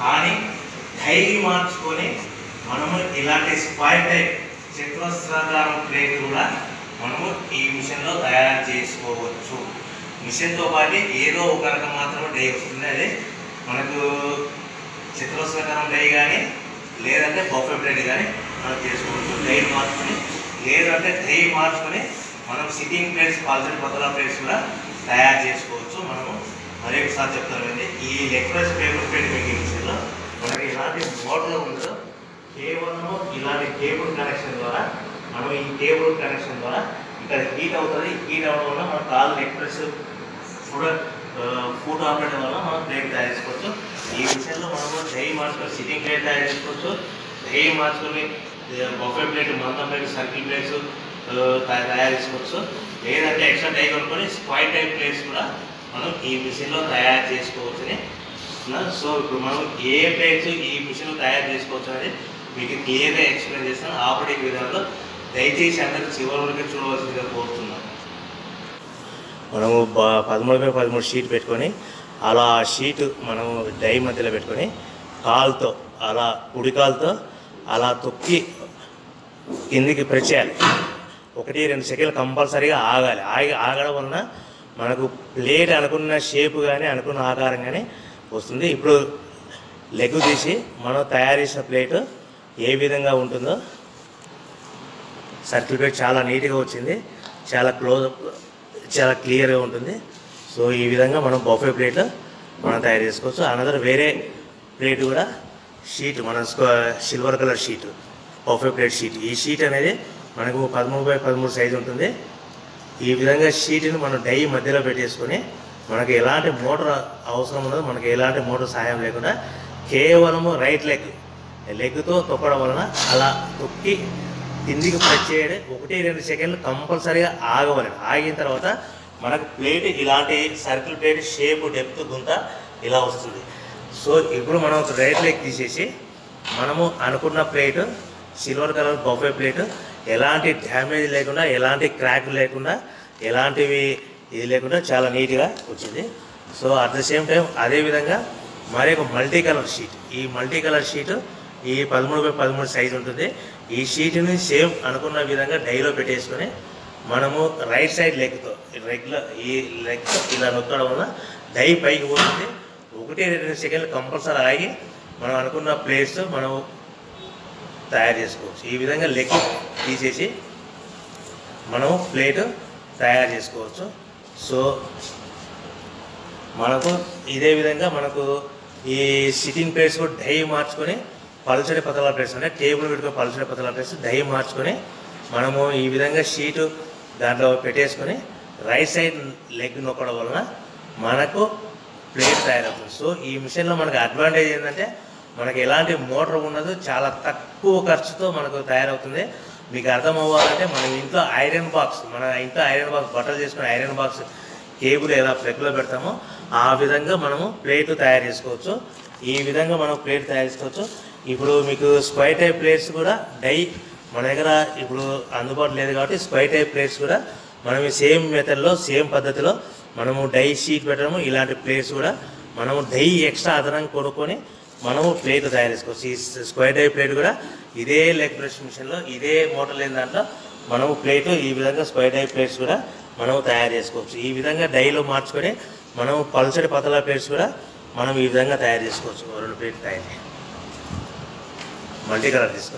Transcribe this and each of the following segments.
కానీ డైలీ మార్చుకొని మనము ఇలాంటి స్క్వైర్ టైప్ చతురస్రాకారం ప్లేట్ కూడా మనము ఈ మిషన్లో తయారు చేసుకోవచ్చు మిషన్తో పాటు ఏదో ఒక రకం మాత్రమే డై వస్తుంది అదే మనకు చతురస్రాకారం డై కానీ లేదంటే బఫే ప్లేట్ కానీ మనం చేసుకోవచ్చు డై మార్చుకొని లేదంటే డై మార్చుకొని మనం సిట్టింగ్ ప్లేట్స్ పల్సర్ పతలా ప్లేట్స్ కూడా తయారు చేసుకోవచ్చు మనము మరి ఒకసారి చెప్తాను అండి ఈ ఎక్స్ప్రెస్ పేపర్ ప్లేట్ మేకింగ్ మిషన్లో మనకి ఎలాంటి మోటార్ ఉండదు కేవలం ఇలాంటి కేబుల్ కనెక్షన్ ద్వారా మనం ఈ కేబుల్ కనెక్షన్ ద్వారా ఇక్కడ హీట్ అవుతుంది హీట్ అవ్వడం వల్ల మన కాలు ఎక్స్ప్రెస్ ఫుడ్ ఫుడ్ ఆపరేటర్ వల్ల మనం ప్లేట్ తయారు చేసుకోవచ్చు ఈ విషయంలో మనము డై మార్చుకొని సిట్టింగ్ ప్లేట్ తయారు చేసుకోవచ్చు డై మార్చుకొని బొఫే ప్లేట్ మందం ప్లేట్ సర్కిల్ ప్లేట్స్ తయారు చేసుకోవచ్చు లేదంటే ఎక్స్ట్రా డై కొనుక్కొని స్క్వైర్ టైప్ ప్లేట్స్ కూడా మనం ఈ మిషన్లో తయారు చేసుకోవచ్చని చెప్తున్నా. సో ఇప్పుడు మనం ఏ ప్లేట్స్ ఈ మిషన్లో తయారు చేసుకోవచ్చు అనేది మీకు క్లియర్గా ఎక్స్ప్లెయిన్ చేస్తాను ఆపరేటింగ్ విధానంలో దయచేసి అందరూ చివరి వరకు చూడవలసిందిగా కోరుతున్నాను మనము బ- పదమూడు బై పదమూడు షీట్ పెట్టుకొని అలా ఆ షీట్ మనం డై మధ్యలో పెట్టుకొని కాలుతో అలా కుడి కాలుతో అలా తొక్కి కిందికి ప్రెస్ చేయాలి ఒకటి రెండు సెకండ్లు కంపల్సరీగా ఆగాలి ఆగి ఆగడం వలన మనకు ప్లేట్ అనుకున్న షేప్ కానీ అనుకున్న ఆకారం కానీ వస్తుంది ఇప్పుడు లెగ్ తీసి మనం తయారు చేసిన ప్లేట్ ఏ విధంగా ఉంటుందో సర్కిల్ ప్లేట్ చాలా నీట్గా వచ్చింది చాలా క్లోజ్ చాలా క్లియర్గా ఉంటుంది సో ఈ విధంగా మనం బఫే ప్లేట్ మనం తయారు చేసుకోవచ్చు అనదర్ వేరే ప్లేట్ కూడా షీట్ మన silver colour sheet buffet plate sheet ఈ షీట్ అనేది మనకు పదమూడు బై పదమూడు సైజు ఉంటుంది ఈ విధంగా షీట్ని మనం డై మధ్యలో పెట్టేసుకొని మనకి ఎలాంటి మోటార్ అవసరం ఉండదు మనకి ఎలాంటి మోటార్ సహాయం లేకుండా కేవలము రైట్ లెగ్ లెగ్తో తొక్కడం వలన అలా తొక్కి కిందికి ప్రెస్ చేయడం ఒకటి రెండు సెకండ్లు కంపల్సరీగా ఆగవాలి ఆగిన తర్వాత మనకు ప్లేట్ ఇలాంటి సర్కిల్ ప్లేట్ షేప్ డెప్త్ గుంత ఇలా వస్తుంది సో ఇప్పుడు మనం ఒక రైట్ లెగ్ తీసేసి మనము అనుకున్న plate silver colour buffet plate ఎలాంటి డ్యామేజ్ లేకుండా ఎలాంటి క్రాక్ లేకుండా ఎలాంటివి ఇది లేకుండా చాలా నీట్గా వచ్చింది so at the same time అదేవిధంగా మరి ఒక మల్టీ కలర్ షీట్ ఈ మల్టీ కలర్ షీట్ ఈ పదమూడు బై పదమూడు సైజు ఉంటుంది ఈ షీట్ని సేమ్ అనుకున్న విధంగా డైలో పెట్టేసుకొని మనము రైట్ సైడ్ లెగ్తో రెగ్యులర్ ఈ లెగ్ ఇలా నొక్కడం వల్ల డై పైకి పోతుంది ఒకటి రెండు సెకండ్లు కంపల్సరీ ఆగి మనం అనుకున్న ప్లేస్ మనం తయారు చేసుకోవచ్చు ఈ విధంగా లెగ్ తీసేసి మనం ప్లేట్ తయారు చేసుకోవచ్చు సో మనకు ఇదే విధంగా మనకు ఈ సిట్టింగ్ ప్లేట్స్ కూడా డై మార్చుకొని పల్చడి పతలా ప్లేట్స్ అంటే టేబుల్ పెట్టుకుని పల్చడి పతలా ప్లేట్స్ డై మార్చుకొని మనము ఈ విధంగా షీటు దాంట్లో పెట్టేసుకొని రైట్ సైడ్ లెగ్ నొక్కడం వలన మనకు ప్లేట్ తయారవుతుంది సో ఈ మిషన్లో మనకు అడ్వాంటేజ్ ఏంటంటే మనకి ఎలాంటి మోటార్ ఉండదు చాలా తక్కువ ఖర్చుతో మనకు తయారవుతుంది మీకు అర్థం అవ్వాలంటే మనం ఇంట్లో ఐరన్ బాక్స్ మన ఇంట్లో ఐరన్ బాక్స్ బట్టలు చేసుకునే ఐరన్ బాక్స్ కేబుల్ ఎలా ప్లగ్లో పెడతామో ఆ విధంగా మనము ప్లేట్ తయారు చేసుకోవచ్చు ఈ విధంగా మనం ప్లేట్ తయారు చేసుకోవచ్చు ఇప్పుడు మీకు స్క్వైర్ టైప్ ప్లేట్స్ కూడా డై మన దగ్గర ఇప్పుడు అందుబాటులో లేదు కాబట్టి స్క్వైర్ టైప్ ప్లేట్స్ కూడా మనం ఈ సేమ్ మెథడ్లో సేమ్ పద్ధతిలో మనము డై షీట్ పెట్టడము ఇలాంటి ప్లేట్స్ కూడా మనము డై ఎక్స్ట్రా అదనంగా కొనుక్కొని మనము ప్లేట్ తయారు చేసుకోవచ్చు ఈ స్క్వైర్ టైప్ ప్లేట్ కూడా ఇదే లెగ్ బ్రష్ మిషన్లో ఇదే మోటార్ లేని దాంట్లో మనము ప్లేట్ ఈ విధంగా స్క్వైర్ టైప్ ప్లేట్స్ కూడా మనము తయారు చేసుకోవచ్చు ఈ విధంగా డైలో మార్చుకొని మనం పల్సడి పతలా ప్లేట్స్ కూడా మనం ఈ విధంగా తయారు చేసుకోవచ్చు ఓ రెండు ప్లేట్ తయారు చేయి. మల్టీ కలర్ తీసుకో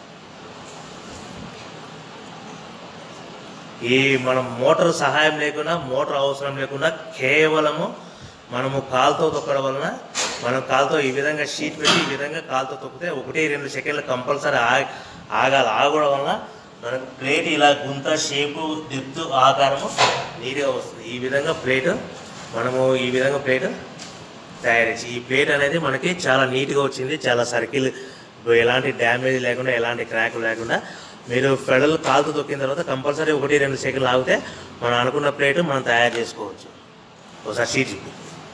ఈ మనం మోటార్ సహాయం లేకుండా మోటార్ అవసరం లేకుండా కేవలము మనము కాలుతో తొక్కడం వలన మనం కాలుతో ఈ విధంగా షీట్ పెట్టి ఈ విధంగా కాలుతో తొక్కితే ఒకటి రెండు సెకండ్లు కంపల్సరీ ఆగి ఆగాలి ఆగడం వలన మనకు ప్లేట్ ఇలా గుంత షేపు డెప్త్ ఆకారము నీట్గా వస్తుంది ఈ విధంగా ప్లేట్ మనము ఈ విధంగా ప్లేట్ తయారు చేసి ఈ ప్లేట్ అనేది మనకి చాలా నీట్గా వచ్చింది చాలా సర్కిల్ ఎలాంటి డ్యామేజ్ లేకుండా ఎలాంటి క్రాక్ లేకుండా మీరు ఫెడల్ కాలుతో తొక్కిన తర్వాత కంపల్సరీ ఒకటి రెండు సెకండ్లు ఆగితే మనం అనుకున్న ప్లేట్ మనం తయారు చేసుకోవచ్చు ఒకసారి షీట్ చూపి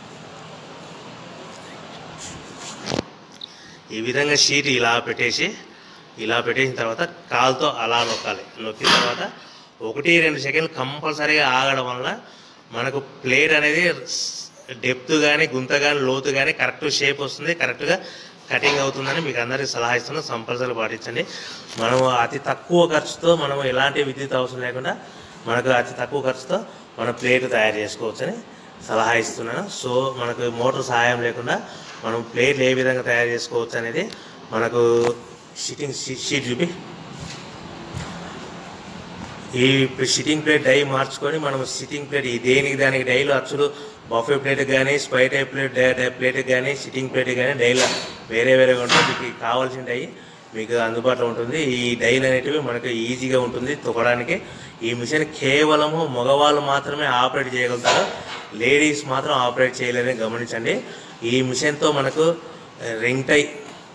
ఈ విధంగా షీట్ ఇలా పెట్టేసి ఇలా పెట్టేసిన తర్వాత కాలుతో అలా నొక్కాలి నొక్కిన తర్వాత ఒకటి రెండు సెకండ్లు కంపల్సరీగా ఆగడం వల్ల మనకు ప్లేట్ అనేది డెప్త్ కానీ గుంత కానీ లోతు కానీ కరెక్ట్ షేప్ వస్తుంది కరెక్ట్గా కటింగ్ అవుతుందని మీకు అందరికీ సలహా ఇస్తున్నాం కంపల్సరీ పాటించండి మనం అతి తక్కువ ఖర్చుతో మనం ఎలాంటి విద్యుత్ అవసరం లేకుండా మనకు అతి తక్కువ ఖర్చుతో మన ప్లేట్ తయారు చేసుకోవచ్చని సలహా ఇస్తున్నాను సో మనకు మోటార్ సహాయం లేకుండా మనం ప్లేట్లు ఏ విధంగా తయారు చేసుకోవచ్చు అనేది మనకు షీటింగ్ షీట్ చూపి ఈ సిట్టింగ్ ప్లేట్ డై మార్చుకొని మనం సిట్టింగ్ ప్లేట్ ఈ దేనికి దానికి డైలు అచ్చులు బఫే ప్లేట్ కానీ స్పై టైప్ ప్లేట్ ప్లేట్ కానీ సిట్టింగ్ ప్లేట్ కానీ డైలు వేరే వేరేగా ఉంటుంది మీకు కావాల్సిన డై మీకు అందుబాటులో ఉంటుంది ఈ డైలు అనేటివి మనకు ఈజీగా ఉంటుంది తొక్కడానికి ఈ మిషన్ కేవలము మగవాళ్ళు మాత్రమే ఆపరేట్ చేయగలుగుతారు లేడీస్ మాత్రం ఆపరేట్ చేయలేరని గమనించండి ఈ మిషన్తో మనకు రింగ్ టై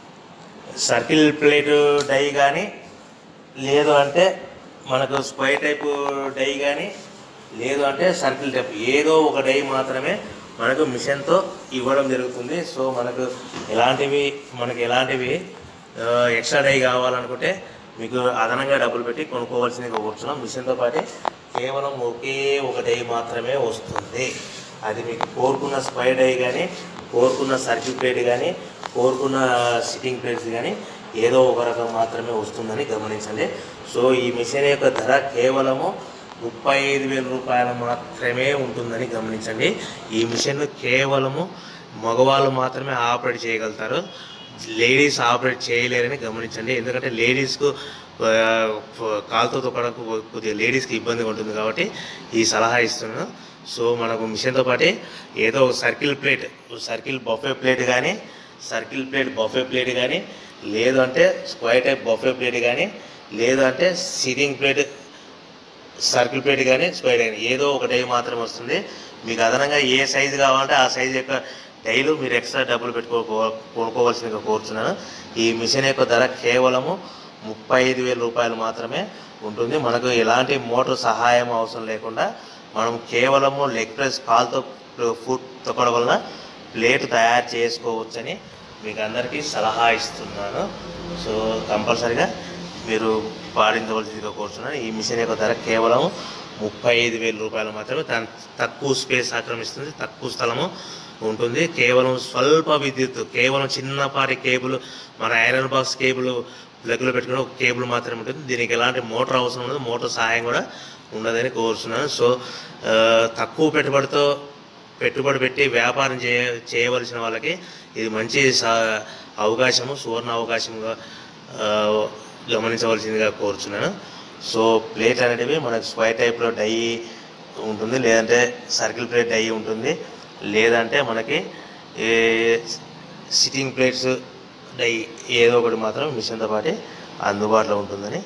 సర్కిల్ ప్లేట్ డై కానీ లేదు అంటే మనకు స్క్వై టైప్ డై కానీ లేదు అంటే సర్కిల్ టైప్ ఏదో ఒక డై మాత్రమే మనకు మిషన్తో ఇవ్వడం జరుగుతుంది సో మనకు ఎలాంటివి మనకు ఎలాంటివి ఆ, ఎక్స్ట్రా డై కావాలనుకుంటే మీకు అదనంగా డబ్బులు పెట్టి కొనుక్కోవాల్సింది కూర్చున్నాం మిషన్తో పాటు కేవలం ఒకే ఒక డై మాత్రమే వస్తుంది అది మీకు కోరుకున్న స్క్వై డై కానీ కోరుకున్న సర్కిల్ ప్లేట్ కానీ కోరుకున్న సిట్టింగ్ ప్లేట్స్ కానీ ఏదో ఒక రకం మాత్రమే వస్తుందని గమనించండి సో ఈ మిషన్ యొక్క ధర కేవలము ముప్పై ఐదు వేల రూపాయలు మాత్రమే ఉంటుందని గమనించండి ఈ మిషన్ కేవలము మగవాళ్ళు మాత్రమే ఆపరేట్ చేయగలుగుతారు లేడీస్ ఆపరేట్ చేయలేరని గమనించండి ఎందుకంటే లేడీస్కు ఆ, కాలుతో తొక్కడానికి కొద్దిగా లేడీస్కి ఇబ్బందిగా ఉంటుంది కాబట్టి ఈ సలహా ఇస్తున్నాను సో మనకు మిషన్తో పాటు ఏదో ఒక circle plate circle buffet plate కానీ సర్కిల్ ప్లేట్ బఫే ప్లేట్ కానీ లేదు అంటే స్క్వైర్ టైప్ బఫే ప్లేట్ కానీ లేదు అంటే సిట్టింగ్ ప్లేట్ సర్కిల్ ప్లేట్ కానీ స్క్వైర్ కానీ ఏదో ఒక డై మాత్రమే వస్తుంది మీకు అదనంగా ఏ సైజు కావాలంటే ఆ సైజు యొక్క డైలు మీరు ఎక్స్ట్రా డబ్బులు పెట్టుకో కొనుక్కోవాల్సిందిగా కోరుతున్నాను ఈ మిషన్ యొక్క ధర కేవలము ముప్పై ఐదు వేల రూపాయలు మాత్రమే ఉంటుంది మనకు ఎలాంటి మోటార్ సహాయం అవసరం లేకుండా మనం కేవలము లెగ్ ప్రెస్ కాల్తో ఫుడ్ తొక్కడం వలన ప్లేట్ తయారు చేసుకోవచ్చని మీకు అందరికీ సలహా ఇస్తున్నాను సో కంపల్సరిగా మీరు పాటించవలసిందిగా కోరుతున్నాను ఈ మిషన్ యొక్క ధర కేవలం ముప్పై ఐదు వేల రూపాయలు మాత్రమే దాని తక్కువ స్పేస్ ఆక్రమిస్తుంది తక్కువ స్థలము ఉంటుంది కేవలం స్వల్ప విద్యుత్ కేవలం చిన్నపాటి కేబుల్ మన ఐరన్ బాక్స్ కేబుల్ ప్లగ్లో పెట్టుకుని ఒక కేబుల్ మాత్రమే ఉంటుంది దీనికి ఎలాంటి మోటార్ అవసరం ఉండదు మోటార్ సహాయం కూడా ఉండదని కోరుతున్నాను సో ఆ, తక్కువ పెట్టుబడితో పెట్టుబడి పెట్టి వ్యాపారం చేయ చేయవలసిన వాళ్ళకి ఇది మంచి సా- అవకాశము సువర్ణ అవకాశంగా ఆ, గమనించవలసిందిగా కోరుచున్నాను సో ప్లేట్ అనేటివి మనకు స్క్వైర్ టైప్లో డై ఉంటుంది లేదంటే సర్కిల్ ప్లేట్ డై ఉంటుంది లేదంటే మనకి ఏ సిట్టింగ్ ప్లేట్స్ డై ఏదో ఒకటి మాత్రం మిషన్తో పాటు అందుబాటులో ఉంటుందని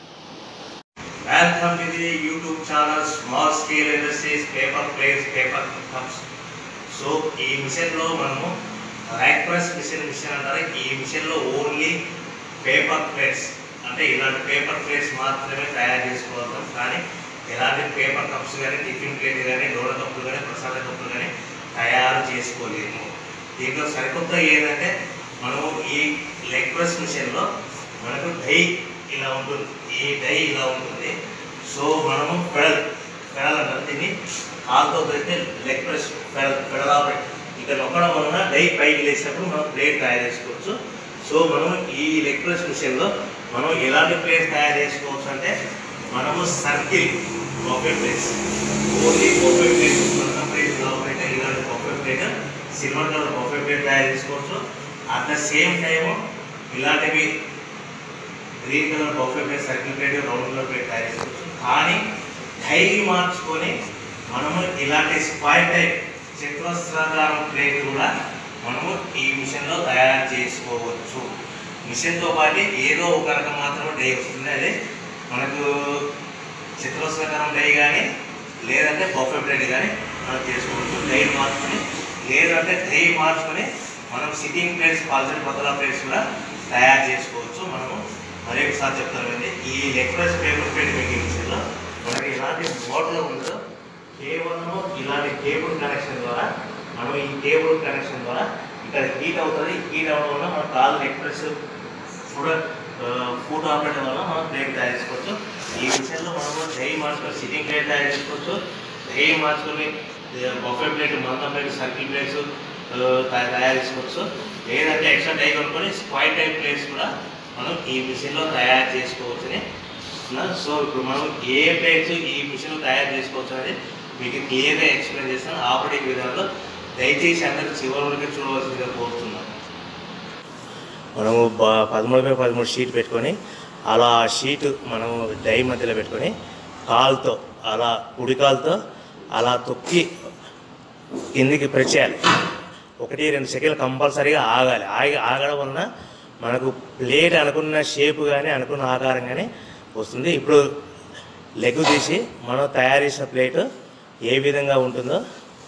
welcome to the YouTube channel small scale industries paper plates paper cups so ఈ మిషన్లో మనము ర్యాక్ ప్రెస్ మిషన్ మిషన్ అంటారు ఈ మిషన్లో ఓన్లీ పేపర్ ప్లేట్స్ అంటే ఇలాంటి పేపర్ ప్లేట్స్ మాత్రమే తయారు చేసుకోగలుగుతాం కానీ ఎలాంటి పేపర్ కప్స్ కానీ టిఫిన్ ప్లేట్ కానీ డోర కప్పులు కానీ ప్రసాద కప్పులు కానీ తయారు చేసుకోలేము దీంట్లో సరికొత్త ఏంటంటే మనము ఈ లెగ్ ప్రెస్ మిషన్లో మనకు డై ఇలా ఉంటుంది ఈ డై ఇలా ఉంటుంది సో మనము పెడల్ పెడల్ అంటారు దీన్ని కాలుతో పెడితే leg press pedal pedal operate ఇక్కడ నొక్కడం వలన డై పైకి లేచినప్పుడు మనం ప్లేట్ తయారు చేసుకోవచ్చు సో మనం ఈ లెగ్ ప్రెస్ మిషన్లో మనం ఎలాంటి ప్లేట్ తయారు చేసుకోవచ్చు అంటే మనము circle buffet plates only buffet plate మన కంపెనీ ఆపరేట్ ఇలాంటి buffet plate silver colour buffet plate తయారు చేసుకోవచ్చు అట్ ద సేమ్ టైము ఇలాంటివి green colour buffet plate circle plate round colour plate తయారు చేసుకోవచ్చు కానీ డైలీ మార్చుకొని మనము ఇలాంటి స్క్వైర్ టైప్ చతురస్రాకారం ప్లేట్ కూడా మనము ఈ మిషన్లో తయారు చేసుకోవచ్చు మిషన్తో పాటు ఏదో ఒక రకం మాత్రమే డై వస్తుంది అదే మనకు చతురస్రాకారం డై కానీ లేదంటే బఫే ప్లేట్ కానీ మనం చేసుకోవచ్చు డై మార్చుకొని లేదంటే డై మార్చుకొని మనం సిట్టింగ్ ప్లేట్స్ పల్సరి పతలా ప్లేట్స్ కూడా తయారు చేసుకోవచ్చు మనము మరి ఒకసారి చెప్తానండి ఈ లెక్ప్రెస్ పేపర్ ప్లేట్ మేకింగ్ మిషన్లో మనకి ఎలాంటి మోటార్ ఉండదు కేవలం ఇలాంటి కేబుల్ కనెక్షన్ ద్వారా మనం ఈ కేబుల్ కనెక్షన్ ద్వారా ఇక్కడ హీట్ అవుతుంది హీట్ అవ్వడం వల్ల మన కాలు ఎక్స్ప్రెస్ ఫుడ్ ఫుడ్ ఆపరేట్ వల్ల మనం ప్లేట్ తయారు చేసుకోవచ్చు ఈ మిషన్లో మనము డై మార్చుకొని సిట్టింగ్ ప్లేట్ తయారు చేసుకోవచ్చు డై మార్చుకొని బఫే ప్లేట్ మందం ప్లేట్ సర్కిల్ ప్లేట్స్ తయారు చేసుకోవచ్చు లేదంటే ఎక్స్ట్రా టై కొనుక్కొని స్క్వైర్ టైప్ ప్లేట్స్ కూడా మనం ఈ మిషన్లో తయారు చేసుకోవచ్చని చెప్తున్నా. సో ఇప్పుడు మనం ఏ ప్లేట్స్ ఈ మిషన్లో తయారు చేసుకోవచ్చు అనేది మీకు క్లియర్గా ఎక్స్ప్లెయిన్ చేస్తాను ఆపరేటింగ్ విధానంలో దయచేసి అందరూ చివరి వరకు చూడవలసిందిగా కోరుతున్నాను మనము బ- పదమూడు బై పదమూడు షీట్ పెట్టుకొని అలా ఆ షీట్ మనము డై మధ్యలో పెట్టుకొని కాలుతో అలా కుడి కాలుతో అలా తొక్కి కిందికి ప్రెస్ చేయాలి ఒకటి రెండు సెకండ్లు కంపల్సరీగా ఆగాలి ఆగి ఆగడం వలన మనకు ప్లేట్ అనుకున్న షేప్ కానీ అనుకున్న ఆకారం కానీ వస్తుంది ఇప్పుడు లెగ్ తీసి మనం తయారు చేసిన ప్లేట్ ఏ విధంగా ఉంటుందో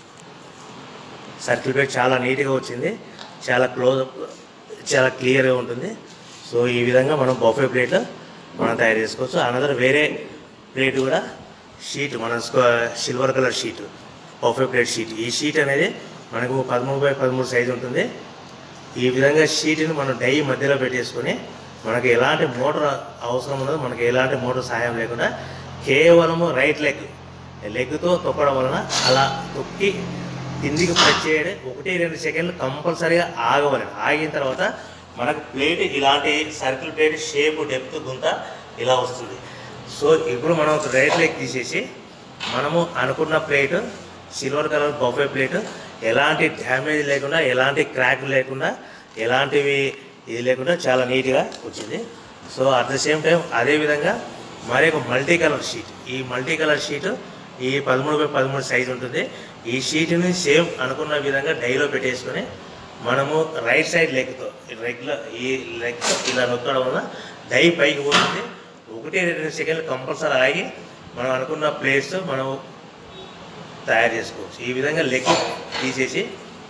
సర్కిల్ ప్లేట్ చాలా నీట్గా వచ్చింది చాలా క్లోజ్ చాలా క్లియర్గా ఉంటుంది సో ఈ విధంగా మనం బఫే ప్లేట్ మనం తయారు చేసుకోవచ్చు అనదర్ వేరే ప్లేట్ కూడా షీట్ మన silver colour sheet buffet plate sheet ఈ షీట్ అనేది మనకు పదమూడు బై పదమూడు సైజు ఉంటుంది ఈ విధంగా షీట్ని మనం డై మధ్యలో పెట్టేసుకొని మనకి ఎలాంటి మోటార్ అవసరం ఉండదు మనకి ఎలాంటి మోటార్ సహాయం లేకుండా కేవలము రైట్ లెగ్ లెగ్తో తొక్కడం వలన అలా తొక్కి కిందికి ప్రెస్ చేయడం ఒకటి రెండు సెకండ్లు కంపల్సరీగా ఆగవాలి ఆగిన తర్వాత మనకు ప్లేట్ ఇలాంటి సర్కిల్ ప్లేట్ షేప్ డెప్త్ గుంత ఇలా వస్తుంది సో ఇప్పుడు మనం ఒక రైట్ లెగ్ తీసేసి మనము అనుకున్న plate silver colour buffet plate ఎలాంటి డ్యామేజ్ లేకుండా ఎలాంటి క్రాక్ లేకుండా ఎలాంటివి ఇది లేకుండా చాలా నీట్గా వచ్చింది so at the same time అదేవిధంగా మరి ఒక మల్టీ కలర్ షీట్ ఈ మల్టీ కలర్ షీట్ ఈ పదమూడు బై పదమూడు సైజు ఉంటుంది ఈ షీట్ని సేమ్ అనుకున్న విధంగా డైలో పెట్టేసుకొని మనము రైట్ సైడ్ లెగ్తో రెగ్యులర్ ఈ లెగ్ ఇలా నొక్కడం వల్ల డై పైకి పోతుంది ఒకటి రెండు సెకండ్లు కంపల్సరీ ఆగి మనం అనుకున్న ప్లేస్ మనం తయారు చేసుకోవచ్చు ఈ విధంగా లెగ్ తీసేసి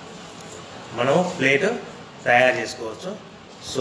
మనం ప్లేట్ తయారు చేసుకోవచ్చు సో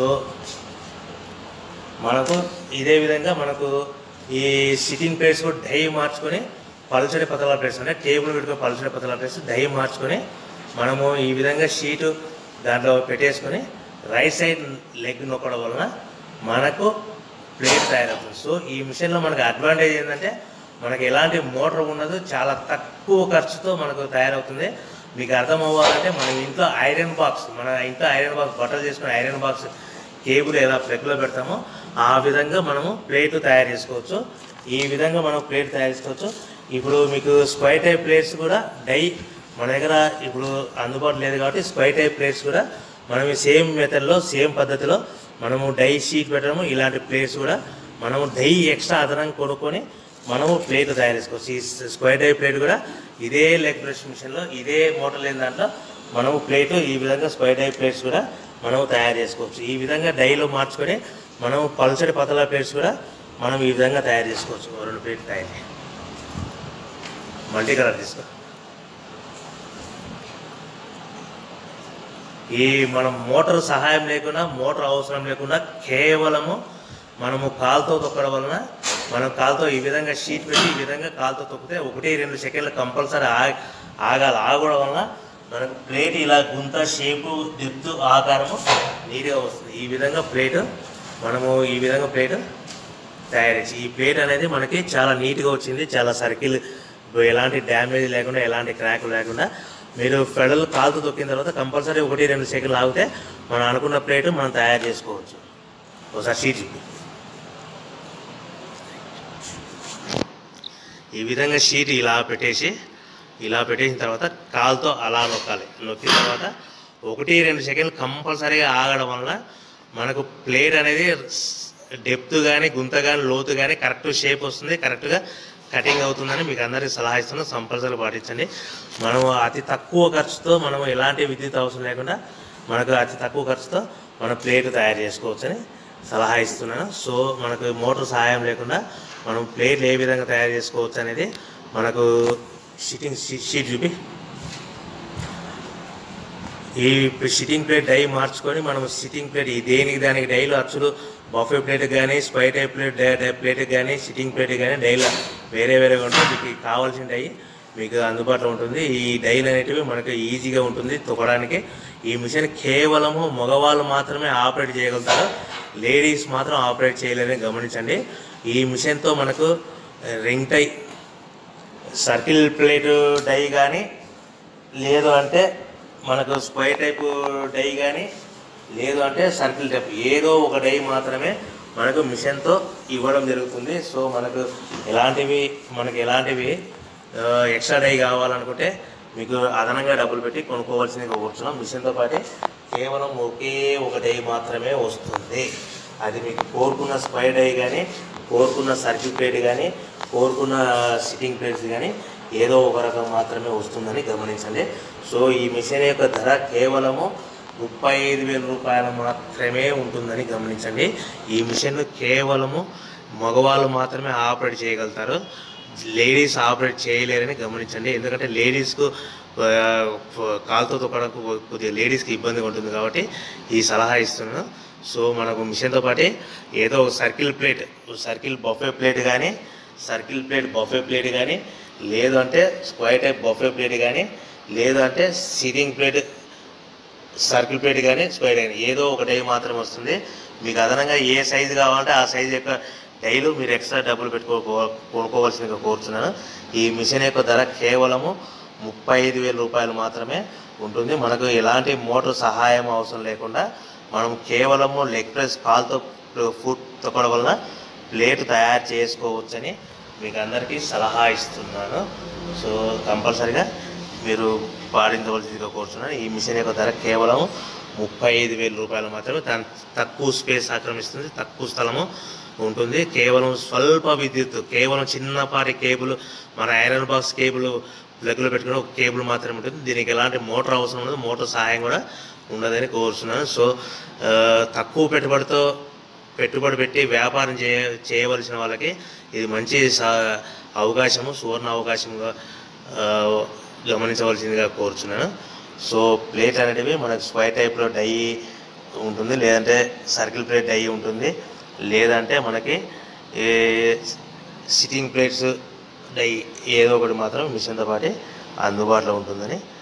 మనకు ఇదే విధంగా మనకు ఈ సిట్టింగ్ ప్లేస్ కూడా డై మార్చుకొని పల్చడి పతల ప్లేస్ అంటే టేబుల్ పెట్టుకుని పల్చడి పతల ప్లేస్ డై మార్చుకొని మనము ఈ విధంగా షీటు దాంట్లో పెట్టేసుకొని రైట్ సైడ్ లెగ్ నొక్కడం వలన మనకు ప్లేట్ తయారవుతుంది సో ఈ మిషన్లో మనకు అడ్వాంటేజ్ ఏంటంటే మనకి ఎలాంటి మోటార్ ఉండదు చాలా తక్కువ ఖర్చుతో మనకు తయారవుతుంది మీకు అర్థం అవ్వాలంటే మనం ఇంట్లో ఐరన్ బాక్స్ మన ఇంట్లో ఐరన్ బాక్స్ బట్టలు చేసుకుని ఐరన్ బాక్స్ కేబుల్ ఎలా ప్లగ్లో పెడతామో ఆ విధంగా మనము ప్లేట్ తయారు చేసుకోవచ్చు ఈ విధంగా మనం ప్లేట్ తయారు చేసుకోవచ్చు ఇప్పుడు మీకు స్క్వైర్ టైప్ ప్లేట్స్ కూడా డై మన దగ్గర ఇప్పుడు అందుబాటులో లేదు కాబట్టి స్క్వైర్ టైప్ ప్లేట్స్ కూడా మనం సేమ్ మెథడ్లో సేమ్ పద్ధతిలో మనము డై షీట్ పెట్టడము ఇలాంటి ప్లేట్స్ కూడా మనము డై ఎక్స్ట్రా అదనంగా కొనుక్కొని మనము ప్లేట్ తయారు చేసుకోవచ్చు ఈ స్క్వైర్ టైప్ ప్లేట్ కూడా ఇదే లెగ్ బ్రష్ మిషన్లో ఇదే మోటార్ లేని దాంట్లో మనము ప్లేట్ ఈ విధంగా స్క్వైర్ టైప్ ప్లేట్స్ కూడా మనము తయారు చేసుకోవచ్చు ఈ విధంగా డైలో మార్చుకొని మనం పల్చడి పతల ప్లేట్స్ కూడా మనం ఈ విధంగా తయారు చేసుకోవచ్చు ఓ రెండు ప్లేట్ తయారు చేయి. మల్టీ కలర్ తీసుకో ఈ మనం మోటార్ సహాయం లేకుండా మోటార్ అవసరం లేకుండా కేవలము మనము కాలుతో తొక్కడం వలన మనం కాలుతో ఈ విధంగా షీట్ పెట్టి ఈ విధంగా కాలుతో తొక్కితే ఒకటి రెండు సెకండ్లు కంపల్సరీ ఆగి ఆగాలి ఆగడం వలన మనకు ప్లేట్ ఇలా గుంత షేపు డెప్త్ ఆకారము నీట్గా వస్తుంది ఈ విధంగా ప్లేట్ మనము ఈ విధంగా ప్లేట్ తయారు చేసి ఈ ప్లేట్ అనేది మనకి చాలా నీట్గా వచ్చింది చాలా సర్కిల్ ఎలాంటి డ్యామేజ్ లేకుండా ఎలాంటి క్రాక్ లేకుండా మీరు ఫెడల్ కాలుతో తొక్కిన తర్వాత కంపల్సరీ ఒకటి రెండు సెకండ్లు ఆగితే మనం అనుకున్న ప్లేట్ మనం తయారు చేసుకోవచ్చు ఒకసారి షీట్ చూపి ఈ విధంగా షీట్ ఇలా పెట్టేసి ఇలా పెట్టేసిన తర్వాత కాలుతో అలా నొక్కాలి నొక్కిన తర్వాత ఒకటి రెండు సెకండ్లు కంపల్సరీగా ఆగడం వల్ల మనకు ప్లేట్ అనేది డెప్త్ కానీ గుంత కానీ లోతు కానీ కరెక్ట్ షేప్ వస్తుంది కరెక్ట్గా కటింగ్ అవుతుందని మీకు అందరికీ సలహా ఇస్తున్నాను కంపల్సరీ పాటించండి మనం అతి తక్కువ ఖర్చుతో మనం ఎలాంటి విద్యుత్ అవసరం లేకుండా మనకు అతి తక్కువ ఖర్చుతో మన ప్లేట్ తయారు చేసుకోవచ్చని సలహా ఇస్తున్నాను సో మనకు మోటార్ సహాయం లేకుండా మనం ప్లేట్ ఏ విధంగా తయారు చేసుకోవచ్చు అనేది మనకు షీటింగ్ షీట్ చూపి ఈ సిట్టింగ్ ప్లేట్ డై మార్చుకొని మనం సిట్టింగ్ ప్లేట్ ఈ దేనికి దానికి డైలు అచ్చులు బఫే ప్లేట్ కానీ స్పై టైప్ ప్లేట్ ప్లేట్ కానీ సిట్టింగ్ ప్లేట్ కానీ డైలు వేరే వేరేగా ఉంటాయి మీకు కావాల్సిన డై మీకు అందుబాటులో ఉంటుంది ఈ డైలు అనేటివి మనకు ఈజీగా ఉంటుంది తొక్కడానికి ఈ మిషన్ కేవలము మగవాళ్ళు మాత్రమే ఆపరేట్ చేయగలుగుతారు లేడీస్ మాత్రం ఆపరేట్ చేయలేరని గమనించండి ఈ మిషన్తో మనకు రింగ్ టై సర్కిల్ ప్లేట్ డై కానీ లేదు అంటే మనకు స్క్వైర్ టైప్ డై కానీ లేదు అంటే సర్కిల్ టైప్ ఏదో ఒక డై మాత్రమే మనకు మిషన్తో ఇవ్వడం జరుగుతుంది సో మనకు ఎలాంటివి మనకు ఎలాంటివి ఆ, ఎక్స్ట్రా డై కావాలనుకుంటే మీకు అదనంగా డబ్బులు పెట్టి కొనుక్కోవాల్సింది కూర్చున్నాం మిషన్తో పాటు కేవలం ఒకే ఒక డై మాత్రమే వస్తుంది అది మీకు కోరుకున్న స్క్వైర్ డై కానీ కోరుకున్న సర్కిల్ ప్లేట్ కానీ కోరుకున్న సిట్టింగ్ ప్లేట్స్ కానీ ఏదో ఒక రకం మాత్రమే వస్తుందని గమనించండి సో ఈ మిషన్ యొక్క ధర కేవలము ముప్పై ఐదు వేల రూపాయలు మాత్రమే ఉంటుందని గమనించండి ఈ మిషన్ కేవలము మగవాళ్ళు మాత్రమే ఆపరేట్ చేయగలుగుతారు లేడీస్ ఆపరేట్ చేయలేరని గమనించండి ఎందుకంటే లేడీస్కు ఆ, కాలుతో తొక్కడానికి కొద్దిగా లేడీస్కి ఇబ్బందిగా ఉంటుంది కాబట్టి ఈ సలహా ఇస్తున్నాను సో మనకు మిషన్తో పాటు ఏదో ఒక circle plate circle buffet plate కానీ సర్కిల్ ప్లేట్ బఫే ప్లేట్ కానీ లేదు అంటే స్క్వైర్ టైప్ బఫే ప్లేట్ కానీ లేదు అంటే సిట్టింగ్ ప్లేట్ సర్కిల్ ప్లేట్ కానీ స్క్వైర్ కానీ ఏదో ఒక డై మాత్రం వస్తుంది మీకు అదనంగా ఏ సైజు కావాలంటే ఆ సైజు యొక్క డైలు మీరు ఎక్స్ట్రా డబ్బులు పెట్టుకో కొనుక్కోవాల్సిందిగా కోరుతున్నాను ఈ మిషన్ యొక్క ధర కేవలము ముప్పై ఐదు వేల రూపాయలు మాత్రమే ఉంటుంది మనకు ఎలాంటి మోటార్ సహాయం అవసరం లేకుండా మనం కేవలము లెగ్ ప్రెస్ కాల్తో ఫుడ్ తొక్కడం వలన ప్లేట్ తయారు చేసుకోవచ్చని మీకు అందరికీ సలహా ఇస్తున్నాను సో కంపల్సరిగా మీరు పాటించవలసిందిగా కోరుతున్నాను ఈ మిషన్ యొక్క ధర కేవలం ముప్పై ఐదు వేల రూపాయలు మాత్రమే దాని తక్కువ స్పేస్ ఆక్రమిస్తుంది తక్కువ స్థలము ఉంటుంది కేవలం స్వల్ప విద్యుత్ కేవలం చిన్నపాటి కేబుల్ మన ఐరన్ బాక్స్ కేబుల్ ప్లగ్లో పెట్టుకుని ఒక కేబుల్ మాత్రమే ఉంటుంది దీనికి ఎలాంటి మోటార్ అవసరం ఉండదు మోటార్ సహాయం కూడా ఉండదని కోరుతున్నాను సో ఆ, తక్కువ పెట్టుబడితో పెట్టుబడి పెట్టి వ్యాపారం చేయ చేయవలసిన వాళ్ళకి ఇది మంచి సా- అవకాశము సువర్ణ అవకాశంగా ఆ, గమనించవలసిందిగా కోరుచున్నాను సో ప్లేట్ అనేటివి మనకు స్క్వైర్ టైప్లో డై ఉంటుంది లేదంటే సర్కిల్ ప్లేట్ డై ఉంటుంది లేదంటే మనకి ఏ సిట్టింగ్ ప్లేట్స్ డై ఏదో ఒకటి మాత్రం మిషన్తో పాటు అందుబాటులో ఉంటుందని